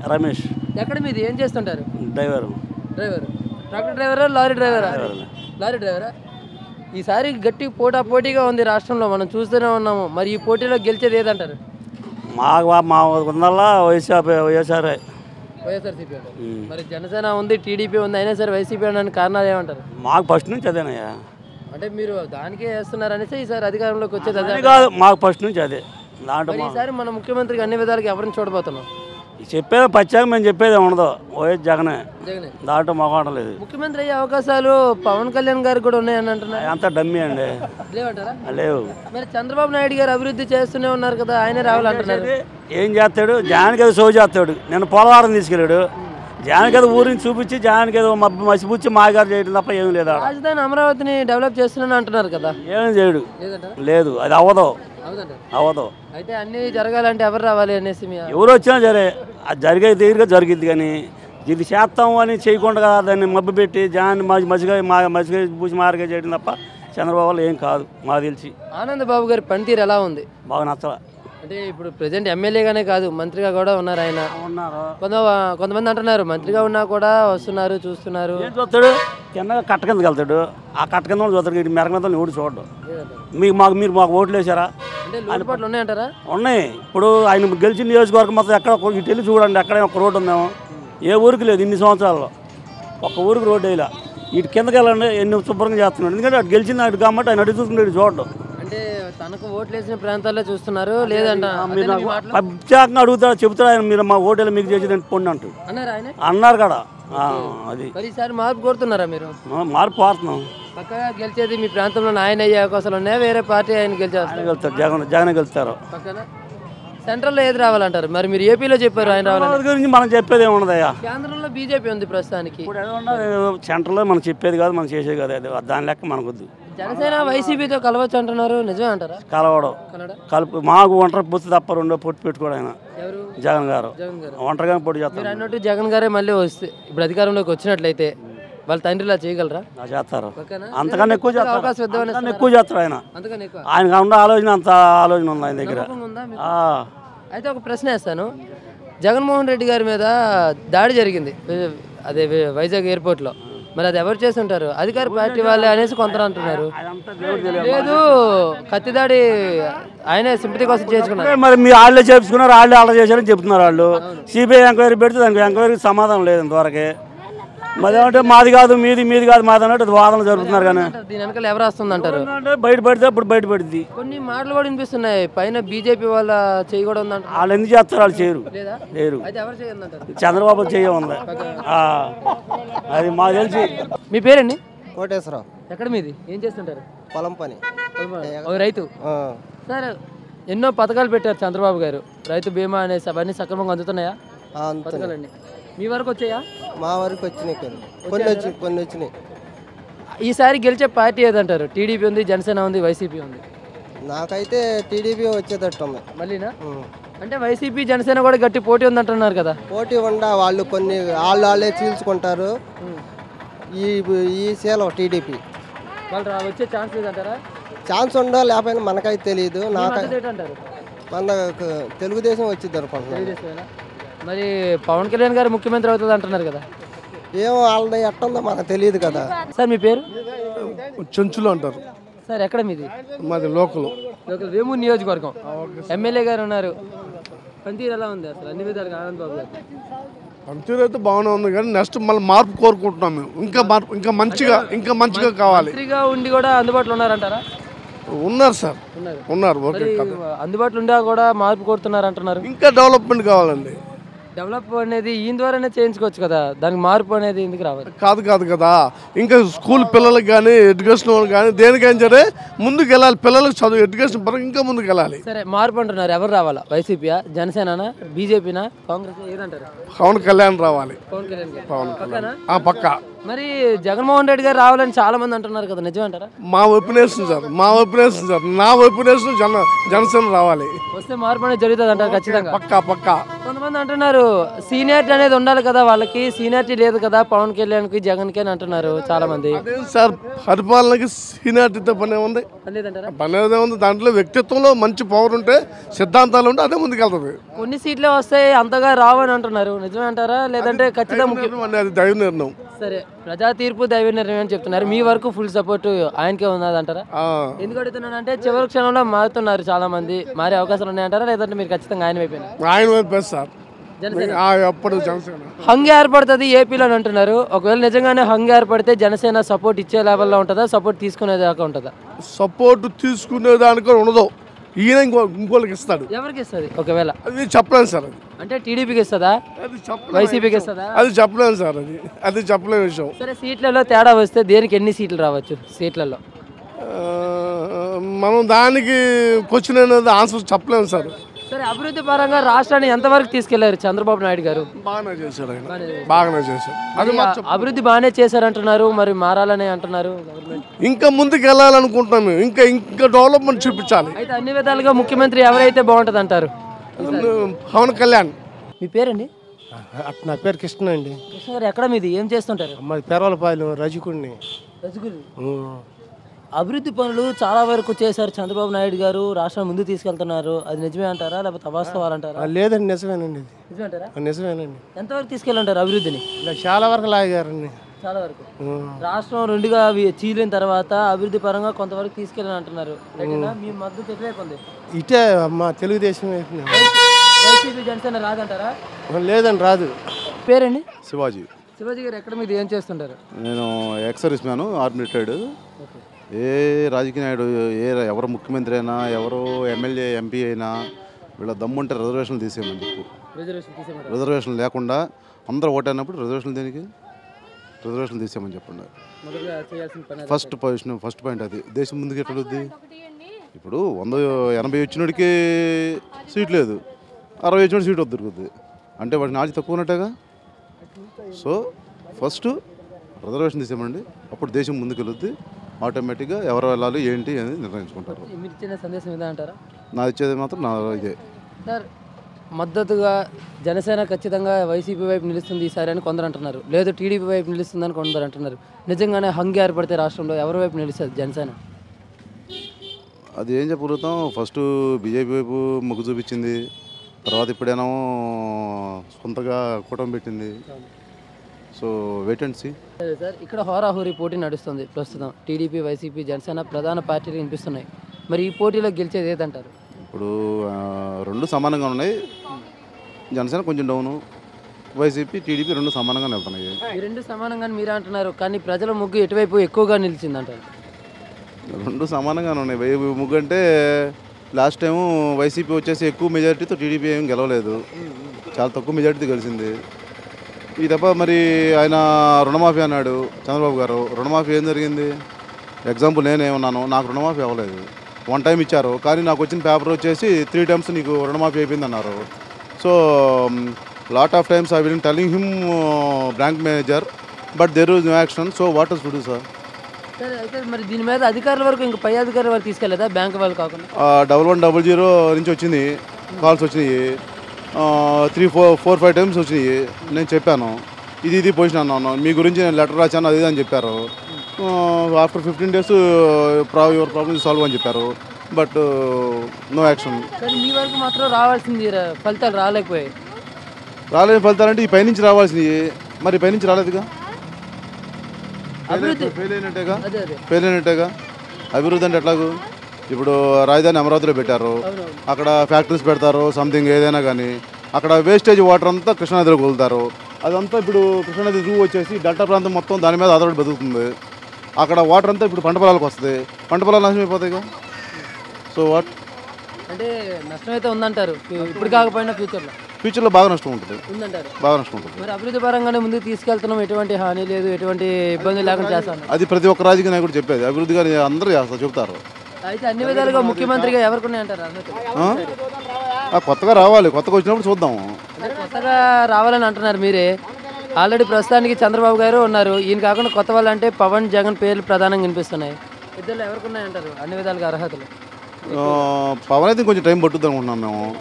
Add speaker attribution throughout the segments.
Speaker 1: రమేష్
Speaker 2: ఎక్కడ మీది ఏం చేస్తుంటారు
Speaker 1: డ్రైవర్
Speaker 2: డ్రైవర్ ట్రాక్టర్ డ్రైవరా లారీ డ్రైవరా లారీ డ్రైవరా ఈసారి గట్టి పోటా పోటీగా ఉంది రాష్ట్రంలో మనం చూస్తూనే ఉన్నాము మరి ఈ పోటీలో గెలిచేది ఏదంటారు
Speaker 1: మాకు వా- మా ఉందల్లా వైఎస్ఆర్ వైఎస్ఆర్
Speaker 2: వైఎస్ఆర్సీపీ అంటారు మరి జనసేన ఉంది టీడీపీ ఉంది అయినా సరే వైసీపీ అనడానికి కారణాలు ఏమంటారు
Speaker 1: మాకు ఫస్ట్ నుంచి అదేనయ్యా
Speaker 2: అంటే మీరు దానికే వేస్తున్నారు అనేసి ఈసారి అధికారంలోకి వచ్చేది అదే
Speaker 1: అది కాదు మాకు ఫస్ట్ నుంచి అదే దాంట్లో
Speaker 2: మరి
Speaker 1: మా
Speaker 2: ఈసారి మన ముఖ్యమంత్రికి అన్ని విధాలుగా ఎవరిని చూడబోతున్నాం
Speaker 1: చెప్పేది పచ్చాక మేము చెప్పేది ఉండదు వైఎస్ జగనే
Speaker 2: జగనే
Speaker 1: దాంట్లో మొగడం లేదు
Speaker 2: ముఖ్యమంత్రి అయ్యే అవకాశాలు పవన్ కళ్యాణ్ గారికి కూడా ఉన్నాయని అంటున్నారు
Speaker 1: అంతా డమ్మీ అండి
Speaker 2: లేవంటారా
Speaker 1: లేవు
Speaker 2: మరి చంద్రబాబు నాయుడు గారు అభివృద్ధి చేస్తూనే ఉన్నారు కదా ఆయనే రావాలంటున్నారు
Speaker 1: ఏం చేస్తాడు జానకి ఏదో షో చేస్తాడు నేను పోలవరం తీసుకెళ్ళాడు జానకి ఏదో ఊరిని చూపించి జానకి ఏదో మబ్బు మసిపుచ్చి మాగారు చేయడం తప్ప ఏం లేదు ఆడ.
Speaker 2: రాజధాని అమరావతిని డెవలప్ చేస్తున్నాను అంటున్నారు కదా
Speaker 1: ఏం చేయడు
Speaker 2: లేదంటారా
Speaker 1: లేదు అది అవ్వదు
Speaker 2: అవునంటారు
Speaker 1: అవ్వదు
Speaker 2: అయితే అన్ని జరగాలంటే ఎవరు రావాలి అనేసి మీ
Speaker 1: ఎవరు వచ్చినా సరే అది జరిగే తీరుగా జరిగిద్ది కానీ ఇది చేస్తాం అని చేయకుండా దాన్ని మబ్బు పెట్టి జాన్ని మసి మసిగా మా మసిగా పూసి మార్గా చేయడం తప్ప చంద్రబాబు వల్ల ఏం కాదు మాకు తెలిసి
Speaker 2: ఆనంద్ బాబు గారి పనితీరు ఎలా ఉంది
Speaker 1: బాగా నచ్చల
Speaker 2: అంటే ఇప్పుడు ప్రజెంట్ ఎమ్మెల్యేగానే కాదు మంత్రిగా కూడా ఉన్నారు ఆయన
Speaker 1: ఉన్నారు
Speaker 2: కొంత కొంతమంది అంటున్నారు మంత్రిగా ఉన్నా కూడా వస్తున్నారు చూస్తున్నారు
Speaker 1: ఏం చూస్తాడు కింద కట్ట కిందకి వెళ్తాడు ఆ కట్ట కింద వాళ్ళు చూస్తాడు ఇటు మెరక మీద ఎవడు చూడడు
Speaker 2: లేదంటారు.
Speaker 1: మీకు మాకు మీరు మాకు ఓట్లు వేసారా
Speaker 2: అంటే లోటుపాట్లు ఉన్నాయంటారా
Speaker 1: ఉన్నాయి ఇప్పుడు ఆయన గెలిచిన నియోజకవర్గం మొత్తం ఎక్కడ ఒక- ఇటు వెళ్ళి చూడండి ఎక్కడ ఒక రోడ్డు ఉందేమో ఏ ఊరికి లేదు ఇన్ని సంవత్సరాల్లో ఒక్క ఊరికి రోడ్డు వేయలే ఇటు కిందకి వెళ్ళండి ఎన్ని శుభ్రంగా చేస్తున్నాడు ఎందుకంటే అటు గెలిచింది అటు కాబట్టి ఆయన అటు చూసుకుంటే ఇటు చూడడం
Speaker 2: అంటే తనకు ఓట్లు వేసిన ప్రాంతాల్లో చూస్తున్నారు లేదంట
Speaker 1: మీరు
Speaker 2: అదేనా మీ
Speaker 1: నాకు
Speaker 2: మాటలు?
Speaker 1: ప్రత్యేకంగా అడుగుతాడు చెబుతాడు ఆయన మీరు మా ఓటేలు మీకు చేసేది పొండి అంటూ
Speaker 2: అన్నారా ఆయన
Speaker 1: అన్నారు కదా ఆ, అది
Speaker 2: మరి ఈసారి మార్పు కోరుతున్నారా మీరు
Speaker 1: ఆ, మార్పు పోతున్నాం
Speaker 2: పక్కగా గెలిచేది మీ ప్రాంతంలో ఆయన అయ్యే అవకాశాలు ఉన్నాయా వేరే పార్టీ ఆయన గెలిచేస్తారు
Speaker 1: ఆయన గెలుస్తారు జగన్ జగన్ గెలుస్తారు
Speaker 2: పక్కన సెంట్రల్లో ఏది రావాలంటారు మరి మీరు ఏపీలో చెప్పారు ఆయన రావాలని
Speaker 1: వాళ్ళ గురించి మనం చెప్పేది ఏమున్నదయ్యా
Speaker 2: కేంద్రంలో బీజేపీ ఉంది ప్రస్తుతానికి
Speaker 1: ఇప్పుడు ఏదో ఉన్నది, సెంటర్లో మనం చెప్పేది కాదు మనం చేసేది కాదు అది దాని లెక్క మనకొద్దు
Speaker 2: జనసేన వైసీపీతో కలవచ్చు అంటున్నారు నిజమే అంటారా
Speaker 1: కలవడం
Speaker 2: కలడా
Speaker 1: కలుపు మాకు ఒంటరి పొత్తు తప్ప రెండో పొత్తు పెట్టుకోడు ఆయన
Speaker 2: ఎవరు
Speaker 1: జగన్ గారు
Speaker 2: జగన్ గారు
Speaker 1: ఒంటరిగా పొడి
Speaker 2: మీరు
Speaker 1: చేస్తారు
Speaker 2: అన్నట్టు జగన్ గారే మళ్ళీ వస్తే ఇప్పుడు అధికారంలోకి వచ్చినట్లయితే వాళ్ళ తండ్రిలా చేయగలరా
Speaker 1: నా చేస్తారు
Speaker 2: పక్కన
Speaker 1: అంతకన్నా ఎక్కువ చేస్తారు
Speaker 2: అవకాశం ఇద్దామని
Speaker 1: అంతకన్నా ఎక్కువ చేస్తారు ఆయన
Speaker 2: అంతకని ఎక్కువ
Speaker 1: ఆయనకు ఉన్న ఆలోచన అంత ఆలోచన ఉంది ఆయన దగ్గర
Speaker 2: నమ్మకం ఉందా మీకు?
Speaker 1: ఆ,
Speaker 2: అయితే ఒక ప్రశ్న వేస్తాను జగన్మోహన్ రెడ్డి గారి మీద దాడి జరిగింది వై- అదే వై- వైజాగ్ ఎయిర్పోర్ట్లో మరి అది ఎవరు చేసి ఉంటారు అధికార పార్టీ వాళ్ళే అనేసి కొందరు అంటున్నారు
Speaker 1: అదంతా దేవుడు తెలియదు.
Speaker 2: లేదు కత్తి దాడి ఆయనే సింపతి కోసం చేసుకున్నారు
Speaker 1: అదే మరి మీ వాళ్ళే చేపించుకున్నారు వాళ్ళే ఆర్డర్ చేశారని చెప్తున్నారు వాళ్ళు సిబిఐ ఎంక్వైరీ పెడితే దానికి ఎంక్వైరీకి సమాధానం లేదు ఇంతవరకే మరి ఏమంటే మాది కాదు మీది మీది కాదు మాది అన్నట్టు అది వాదనలు జరుగుతున్నారు కానీ
Speaker 2: దీని వెనకాల ఎవరు వస్తుంది అంటారు
Speaker 1: అంటే బయట పెడితే అప్పుడు బయట పడుద్ది
Speaker 2: కొన్ని మాటలు కూడా వినిపిస్తున్నాయి పైన బీజేపీ వాళ్ళ చేయి కూడా ఉందంట
Speaker 1: వాళ్ళు ఎందుకు చేస్తారు వాళ్ళు చేయరు
Speaker 2: లేదా
Speaker 1: లేరు
Speaker 2: అయితే ఎవరు చేయందంటారు
Speaker 1: చంద్రబాబు చెయ్య ఉంది ఆ, అది మాకు తెలిసి
Speaker 2: మీ పేరండి
Speaker 3: కోటేశ్వరరావు
Speaker 2: ఎక్కడ మీది ఏం చేస్తుంటారు
Speaker 3: పొలం పని
Speaker 2: ఓ రైతు
Speaker 3: ఆ,
Speaker 2: సార్ ఎన్నో పథకాలు పెట్టారు చంద్రబాబు గారు రైతు బీమా అనేసి అవన్నీ సక్రమంగా అందుతున్నాయా
Speaker 3: ఆ, అంతే
Speaker 2: పథకాలన్నీ మీ వరకు వచ్చాయా
Speaker 3: మా వరకు వచ్చినాయి కొన్ని కొన్ని వచ్చి కొన్ని వచ్చినాయి
Speaker 2: ఈసారి గెలిచే పార్టీ ఏదంటారు టీడీపీ ఉంది జనసేన ఉంది వైసీపీ ఉంది
Speaker 3: నాకైతే టీడీపీ వచ్చేటట్టు ఉంది
Speaker 2: మళ్ళీనా
Speaker 3: ఉం.
Speaker 2: అంటే వైసీపీ జనసేన కూడా గట్టి పోటీ ఉందంటున్నారు కదా
Speaker 3: పోటీ ఉండ వాళ్ళు కొన్ని వాళ్ళు వాళ్ళే చీల్చుకుంటారు ఈ ఈ సేలం టీడీపీ
Speaker 2: వాళ్ళు రా- వచ్చే ఛాన్స్ లేదంటారా
Speaker 3: ఛాన్స్ ఉందో లేకపోయినా మనకైతే తెలియదు నాకు
Speaker 2: మద్దతు ఏంటంటారు
Speaker 3: మన తెలుగుదేశం వచ్చింది అనుకుంటున్నాను
Speaker 2: తెలుగుదేశమేనా? మరి పవన్ కళ్యాణ్ గారు ముఖ్యమంత్రి అవుతుంది అంటున్నారు కదా
Speaker 3: ఏమో వాళ్ళది ఎట్టుందో మనకు తెలియదు కదా
Speaker 2: సార్ మీ పేరు
Speaker 4: చెంచులు అంటారు
Speaker 2: సార్ ఎక్కడ మీది
Speaker 4: మాది లోకల్
Speaker 2: లోకల్ వేమూరు నియోజకవర్గం ఎమ్మెల్యే గారు ఉన్నారు పనితీరు ఎలా ఉంది అసలు అన్ని విధాలుగా ఆనంద్ బాబు గారు
Speaker 4: పనితీరు అయితే బాగానే ఉంది కానీ నెక్స్ట్ మళ్ళీ మార్పు కోరుకుంటున్నాం మేము ఇంకా మార్పు ఇంకా మంచిగా ఇంకా మంచిగా కావాలి
Speaker 2: మంత్రిగా ఉండి కూడా అందుబాటులో ఉన్నారంటారా
Speaker 4: ఉన్నారు సార్
Speaker 2: ఉన్నారు
Speaker 4: ఉన్నారు ఓకే
Speaker 2: మరి అందుబాటులో ఉండా కూడా మార్పు కోరుతున్నారు అంటున్నారు
Speaker 4: ఇంకా డెవలప్మెంట్ కావాలండి
Speaker 2: డెవలప్ అనేది ఈయన ద్వారానే చేయించుకోవచ్చు కదా దానికి మార్పు అనేది ఎందుకు రావాలి
Speaker 4: కాదు కాదు కదా ఇంకా స్కూల్ పిల్లలకి కానీ ఎడ్యుకేషన్ వాళ్ళకి కానీ దేనికైనా సరే ముందుకు వెళ్ళాలి పిల్లలకు చదువు ఎడ్యుకేషన్ పరంగా ఇంకా ముందుకు వెళ్ళాలి
Speaker 2: సరే మార్పు అంటున్నారు ఎవరు రావాలా వైసీపీయా జనసేననా బీజేపీనా కాంగ్రెస్ ఏదంటారు
Speaker 4: పవన్ కళ్యాణ్ రావాలి
Speaker 2: పవన్ కళ్యాణ్ గారు
Speaker 4: పవన్
Speaker 2: పక్కనా
Speaker 4: ఆ పక్క
Speaker 2: మరి జగన్మోహన్ రెడ్డి గారు రావాలని చాలా మంది అంటున్నారు కదా నిజమంటారా
Speaker 4: మా ఒపీనియన్ సార్ మా ఒపీనియన్ సార్ నా ఒపీనియన్ జన జనసేన రావాలి
Speaker 2: వస్తే మార్పు అనేది జరుగుతుంది అంటారు ఖచ్చితంగా
Speaker 4: పక్కా పక్కా
Speaker 2: కొంతమంది కొంతమంది అంటున్నారు సీనియారిటీ అనేది ఉండాలి కదా వాళ్ళకి సీనియారిటీ లేదు కదా పవన్ కళ్యాణ్కి జగన్కి అని అంటున్నారు చాలా మంది
Speaker 4: అదేం సార్ పరిపాలనకి సీనియారిటీతో పనే ఉంది
Speaker 2: లేదంటారా
Speaker 4: పని అదే ఉంది దాంట్లో వ్యక్తిత్వంలో మంచి పవర్ ఉంటే సిద్ధాంతాలు ఉంటే అదే ముందుకెళ్తుంది
Speaker 2: కొన్ని సీట్లే వస్తాయి అంతగా రావని అంటున్నారు నిజమే అంటారా లేదంటే ఖచ్చితంగా ముఖ్యం
Speaker 4: నిర్ణయం అనేది దైవ నిర్ణయం
Speaker 2: సరే ప్రజా తీర్పు దైవ నిర్ణయం అని చెప్తున్నారు మీ వరకు ఫుల్ సపోర్ట్ ఆయనకే ఉన్నదంటారా
Speaker 4: ఆ,
Speaker 2: ఎందుకు అడుగుతున్నానంటే చివరి క్షణంలో మారుతున్నారు చాలా మంది మారే అవకాశాలు ఉన్నాయంటారా లేదంటే మీరు ఖచ్చితంగా ఆయన వైపు
Speaker 4: ఆయన వైపు బెస్ట్ సార్
Speaker 2: జనసేన
Speaker 4: ఆ, ఎప్పుడు జనసేన
Speaker 2: హంగ్ ఏర్పడుతుంది ఏపీలో అని అంటున్నారు ఒకవేళ నిజంగానే హంగ్ ఏర్పడితే జనసేన సపోర్ట్ ఇచ్చే లెవెల్లో ఉంటుందా సపోర్ట్ తీసుకునేదాకా ఉంటుందా
Speaker 4: సపోర్ట్ తీసుకునే దానికి ఉండదు ఈయన ఇంకో ఇంకోళ్ళకి ఇస్తాడు
Speaker 2: ఎవరికి ఇస్తుంది ఒకవేళ
Speaker 4: అది చెప్పలేను సార్ అది
Speaker 2: అంటే టీడీపీకి ఇస్తుందా
Speaker 4: అది చెప్పలేను
Speaker 2: వైసీపీకి ఇస్తుందా
Speaker 4: అది చెప్పలేను సార్ అది అది చెప్పలేని విషయం
Speaker 2: సరే సీట్లలో తేడా వస్తే దేనికి ఎన్ని సీట్లు రావచ్చు సీట్లలో
Speaker 4: ఆ, మనం దానికి క్వశ్చన్ అనేది ఆన్సర్ చెప్పలేము సార్
Speaker 2: సరే అభివృద్ధి పరంగా రాష్ట్రాన్ని ఎంతవరకు తీసుకెళ్లారు చంద్రబాబు నాయుడు గారు
Speaker 4: బాగానే చేశాడు ఆయన బాగానే చేశాడు అది
Speaker 2: మరి ఆ అభివృద్ధి బాగానే చేశారంటున్నారు మరి మారాలని అంటున్నారు గవర్నమెంట్
Speaker 4: ఇంకా ముందుకు వెళ్ళాలనుకుంటున్నాం మేము ఇంకా ఇంకా డెవలప్మెంట్ చూపించాలి
Speaker 2: అయితే అన్ని విధాలుగా ముఖ్యమంత్రి ఎవరైతే బాగుంటుంది అంటారు
Speaker 4: పవన్ కళ్యాణ్
Speaker 2: మీ పేరండి
Speaker 5: అట్ నా పేరు కృష్ణ అండి
Speaker 2: కృష్ణ గారు ఎక్కడ మీది ఏం చేస్తుంటారు
Speaker 5: మాది పెరవలపాలెం రజకుడిని
Speaker 2: రజగులు అభివృద్ధి పనులు చాలా వరకు చేశారు చంద్రబాబు నాయుడు గారు రాష్ట్రం ముందు తీసుకెళ్తున్నారు అది నిజమే అంటారా లేకపోతే అవాస్తవాలు అంటారా
Speaker 5: ఆ, లేదండి నిజమేనండి ఇది
Speaker 2: నిజమే అంటారా
Speaker 5: ఆ, నిజమేనండి
Speaker 2: ఎంతవరకు తీసుకెళ్ళంటారు అభివృద్ధిని
Speaker 5: ఇలా చాలా వరకు లాగారండి
Speaker 2: చాలా వరకు
Speaker 5: ఉం.
Speaker 2: రాష్ట్రం రెండుగా వి- చీలిన తర్వాత అభివృద్ధి పరంగా కొంతవరకు తీసుకెళ్ళని అంటున్నారు రైటేనా? మీ మద్దతు ఎటువైపు ఉంది
Speaker 5: ఇటే మా తెలుగుదేశం వైపునే.
Speaker 2: వైసీపీ జనసేన రాదంటారా
Speaker 5: ఆ, లేదండి రాదు
Speaker 2: పేరండి
Speaker 6: శివాజీ
Speaker 2: శివాజీ గారు ఎక్కడ మీరు ఏం చేస్తుంటారు
Speaker 6: నేను ex service man army retired ఏ రాజకీయ నాయుడు ఏ ఎవరు ముఖ్యమంత్రి అయినా ఎవరు ఎమ్మెల్యే ఎంపీ అయినా వీళ్ళ దమ్ముంటే రిజర్వేషన్లు తీసేయమని చెప్పు
Speaker 2: రిజర్వేషన్ తీసేమంటారు
Speaker 6: రిజర్వేషన్ లేకుండా అందరూ ఓటైనప్పుడు రిజర్వేషన్ దేనికి రిజర్వేషన్ తీసేయమని చెప్పండి
Speaker 2: మొదటగా చేయాల్సిన పని అది.
Speaker 6: ఫస్ట్ పొజిషన్ ఫస్ట్ పాయింట్ అది దేశం ముందుకు ఎట్లొద్ది ఇప్పుడు వంద ఎనభై వచ్చినోడికి సీట్ లేదు అరవై వచ్చినోడి సీట్ దొరుకుతుంది అంటే వాడికి నాచి తక్కువ ఉన్నట్టేగా సో ఫస్ట్ రిజర్వేషన్ తీసేయమండి అప్పుడు దేశం ముందుకు వెళుద్ది ఆటోమేటిక్గా ఎవరు వెళ్ళాలి ఏంటి అనేది నిర్ణయించుకుంటారు
Speaker 2: మీరు ఇచ్చిన సందేశం ఇదే అంటారా
Speaker 6: నా ఇచ్చేది మాత్రం నా ఇదే
Speaker 2: సార్ మద్దతుగా జనసేన ఖచ్చితంగా వైసీపీ వైపు నిలుస్తుంది ఈసారి అని కొందరు అంటున్నారు లేదు టీడీపీ వైపు నిలుస్తుందని కొందరు అంటున్నారు నిజంగానే హంగి ఏర్పడితే రాష్ట్రంలో ఎవరి వైపు నిలుస్తుంది జనసేన
Speaker 6: అది ఏం చెప్పగలుగుతాం ఫస్ట్ బీజేపీ వైపు మొగ్గు చూపించింది తర్వాత ఇప్పుడేమో సొంతగా కూటమి పెట్టింది సో వెయిట్ అండ్ సీ
Speaker 2: అదే సార్ ఇక్కడ హోరాహోరీ పోటీ నడుస్తుంది ప్రస్తుతం టీడీపీ వైసీపీ జనసేన ప్రధాన పార్టీలు కనిపిస్తున్నాయి మరి ఈ పోటీలో గెలిచేది ఏదంటారు
Speaker 6: ఇప్పుడు ఆ, రెండు సమానంగా ఉన్నాయి జనసేన కొంచెం డౌను వైసీపీ టీడీపీ రెండు సమానంగా వెళ్తున్నాయి
Speaker 2: ఈ రెండు సమానంగా మీరే అంటున్నారు కానీ ప్రజల ముగ్గు ఎటువైపు ఎక్కువగా నిలిచిందంటారు
Speaker 6: రెండు సమానంగానే ఉన్నాయి వై ముగ్గు అంటే లాస్ట్ టైం వైసీపీ వచ్చేసి ఎక్కువ మెజారిటీతో టీడీపీ ఏం గెలవలేదు చాలా తక్కువ మెజారిటీతో గెలిచింది ఈ తప్ప మరి ఆయన రుణమాఫీ అన్నాడు చంద్రబాబు గారు రుణమాఫీ ఏం జరిగింది ఎగ్జాంపుల్ నేనేమన్నాను నాకు రుణమాఫీ అవ్వలేదు వన్ టైం ఇచ్చారు కానీ నాకు వచ్చిన పేపర్ వచ్చేసి త్రీ టైమ్స్ నీకు రుణమాఫీ అయిపోయింది అన్నారు so lot of times I will telling him bank manager but there is no action so what is to do sir
Speaker 2: సరే అయితే మరి దీని మీద అధికారుల వరకు ఇంకా పై అధికారుల వరకు తీసుకెళ్లేదా బ్యాంక్ వాళ్ళు కాకుండా
Speaker 6: డబల్ వన్ డబల్ జీరో నుంచి వచ్చింది కాల్స్ వచ్చినాయి three four four five times వచ్చినాయి నేను చెప్పాను ఇది ఇది పొజిషన్ అన్నాను మీ గురించి నేను లెటర్ రాశాను అది ఇది అని చెప్పారు ఆఫ్టర్ ఫిఫ్టీన్ డేస్ ప్రా యువర్ ప్రాబ్లమ్ సాల్వ్ అని చెప్పారు బట్ నో యాక్షన్
Speaker 2: కానీ మీ వరకు మాత్రం రావాల్సింది రా- ఫలితాలు రాలేకపోయాయి
Speaker 6: రాలేని ఫలితాలంటే ఈ పైనుంచి రావాల్సినవి మరి పైనుంచి రాలేదుగా
Speaker 2: అభివృద్ధి
Speaker 6: ఫెయిల్ అయినట్టేగా
Speaker 2: అదే అదే
Speaker 6: ఫెయిల్ అయినట్టేగా అభివృద్ధి అంటే ఎట్లాగూ ఇప్పుడు రాజధాని అమరావతిలో పెట్టారు అక్కడ ఫ్యాక్టరీస్ పెడతారు సంథింగ్ ఏదైనా కానీ అక్కడ వేస్టేజ్ వాటర్ అంతా కృష్ణానదిలో వదులుతారు అదంతా ఇప్పుడు కృష్ణానది జూ వచ్చేసి డెల్టా ప్రాంతం మొత్తం దాని మీద ఆధారపడి బతుకుతుంది అక్కడ వాటర్ అంతా ఇప్పుడు పంట పొలాలకు వస్తుంది పంట పొలాలు నాశనం అయిపోతాయిగా సో వాట్
Speaker 2: అంటే నష్టం అయితే ఉందంటారు ఇప్పుడు కాకపోయినా ఫ్యూచర్లో
Speaker 6: ఫ్యూచర్లో బాగా నష్టం ఉంటుంది
Speaker 2: ఉందంటారు
Speaker 6: బాగా నష్టం ఉంటుంది
Speaker 2: మరి అభివృద్ధి పరంగానే ముందుకు తీసుకెళ్తున్నాం ఎటువంటి హాని లేదు ఎటువంటి ఇబ్బంది లేకుండా చేస్తాను
Speaker 6: అది ప్రతి ఒక్క రాజకీయ నాయకుడు చెప్పేది అభివృద్ధి గారు అందరూ చేస్తారు చెప్తారు
Speaker 2: అయితే అన్ని విధాలుగా ముఖ్యమంత్రిగా ఎవరికి ఉన్నాయంటారు అర్హతలు?
Speaker 6: ఆ? ఆ, కొత్తగా రావాలి కొత్తగా వచ్చినప్పుడు చూద్దాం
Speaker 2: అంటే కొత్తగా రావాలని అంటున్నారు మీరే ఆల్రెడీ ప్రస్తుతానికి చంద్రబాబు గారు ఉన్నారు ఈయన కాకుండా కొత్త వాళ్ళు అంటే పవన్ జగన్ పేర్లు ప్రధానంగా వినిపిస్తున్నాయి ఇద్దరు ఎవరికి ఉన్నాయంటారు అన్ని విధాలుగా అర్హతలు
Speaker 6: ఆ, పవన్ అయితే కొంచెం టైం పట్టుద్ది అనుకుంటున్నాం మేము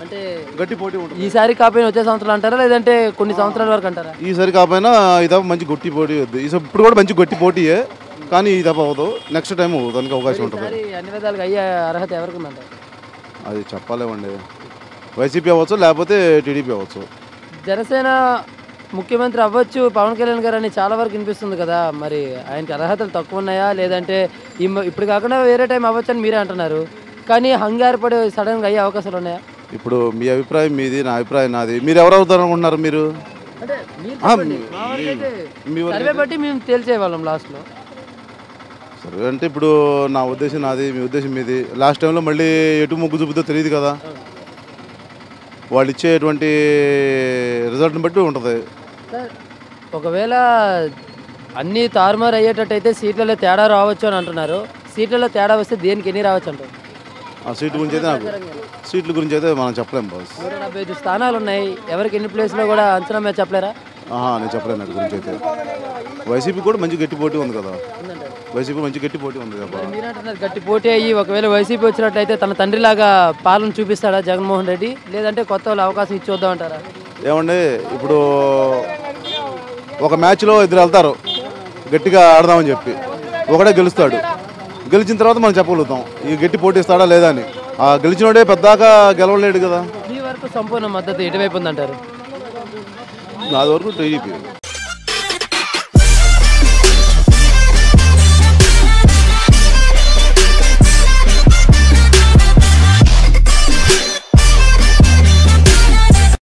Speaker 2: అంటే
Speaker 6: గట్టి పోటీ ఉంటుంది
Speaker 2: ఈసారి కాకపోయినా వచ్చే సంవత్సరాలు అంటారా లేదంటే కొన్ని సంవత్సరాల వరకు అంటారా
Speaker 6: ఈసారి కాకపోయినా ఈ తప్ప మంచి గట్టి పోటీ వద్దు ఈసారి ఇప్పుడు కూడా మంచి గట్టి పోటీయే కానీ ఈ తప్ప అవ్వదు నెక్స్ట్ టైం దానికి అవకాశం ఉంటుంది
Speaker 2: ఈసారి అన్ని విధాలుగా అయ్యే అర్హత ఎవరికి ఉందంటారు
Speaker 6: అది చెప్పలేమండి వైసీపీ అవ్వచ్చు లేకపోతే టీడీపీ అవ్వచ్చు
Speaker 2: జనసేన ముఖ్యమంత్రి అవ్వచ్చు పవన్ కళ్యాణ్ గారు అని చాలా వరకు వినిపిస్తుంది కదా మరి ఆయనకి అర్హతలు తక్కువ ఉన్నాయా లేదంటే ఈ మ- ఇప్పుడు కాకుండా వేరే టైం అవ్వచ్చు అని మీరే అంటున్నారు కానీ హంగారు పడి సడన్గా అయ్యే అవకాశాలు ఉన్నాయా
Speaker 6: ఇప్పుడు మీ అభిప్రాయం మీది నా అభిప్రాయం నాది మీరు ఎవరు అవుతారు అనుకుంటున్నారు మీరు
Speaker 2: అంటే మీరు
Speaker 6: ఆ,
Speaker 2: చెప్పండి.
Speaker 6: మీ-
Speaker 2: మా వరకైతే
Speaker 6: మీ వరకు
Speaker 2: సర్వే బట్టి మేము తేల్చేవాళ్ళం లాస్ట్లో
Speaker 6: సరే అంటే ఇప్పుడు నా ఉద్దేశం నాది మీ ఉద్దేశం మీది లాస్ట్ టైంలో మళ్ళీ ఎటు మొగ్గు చూపుతో తెలియదు కదా వాళ్ళు ఇచ్చేటువంటి రిజల్ట్ని బట్టి ఉంటుంది
Speaker 2: సార్ ఒకవేళ అన్నీ తారుమారు అయ్యేటట్టు అయితే సీట్లలో తేడా రావచ్చు అని అంటున్నారు సీట్లలో తేడా వస్తే దేనికి ఎన్ని రావచ్చు అంటారు
Speaker 6: ఆ సీట్ గురించి అయితే నాకు సీట్ల గురించి అయితే మనం చెప్పలేం బాస్
Speaker 2: నూట డెబ్బై ఐదు స్థానాలు ఉన్నాయి ఎవరికి ఎన్ని ప్లేస్లో కూడా అంచనా మీద చెప్పలేరా
Speaker 6: ఆహా నేను చెప్పలేను వాటి గురించి అయితే వైసీపీ కూడా మంచి గట్టి పోటీ ఉంది కదా వైసీపీ మంచి గట్టి పోటీ ఉంది కదా
Speaker 2: మరి మీరు అంటున్నారు గట్టి పోటీ అయ్యి ఒకవేళ వైసీపీ వచ్చినట్టయితే తన తండ్రిలాగా పాలన చూపిస్తాడా జగన్మోహన్ రెడ్డి లేదంటే కొత్త వాళ్ళు అవకాశం ఇచ్చి చూద్దాం అంటారా
Speaker 6: ఏమండి ఇప్పుడు ఒక మ్యాచ్లో ఇద్దరు వెళ్తారు గట్టిగా ఆడదామని చెప్పి ఒకడే గెలుస్తాడు గెలిచిన తర్వాత మనం చెప్పగలుగుతాం ఈ గట్టి పోటీ ఇస్తాడా లేదా అని ఆ గెలిచినోడే పెద్దాక గెలవలేడు కదా
Speaker 2: మీ వరకు సంపూర్ణ మద్దతు ఎటువైపు ఉందంటారు
Speaker 6: నాది వరకు టీడీపీ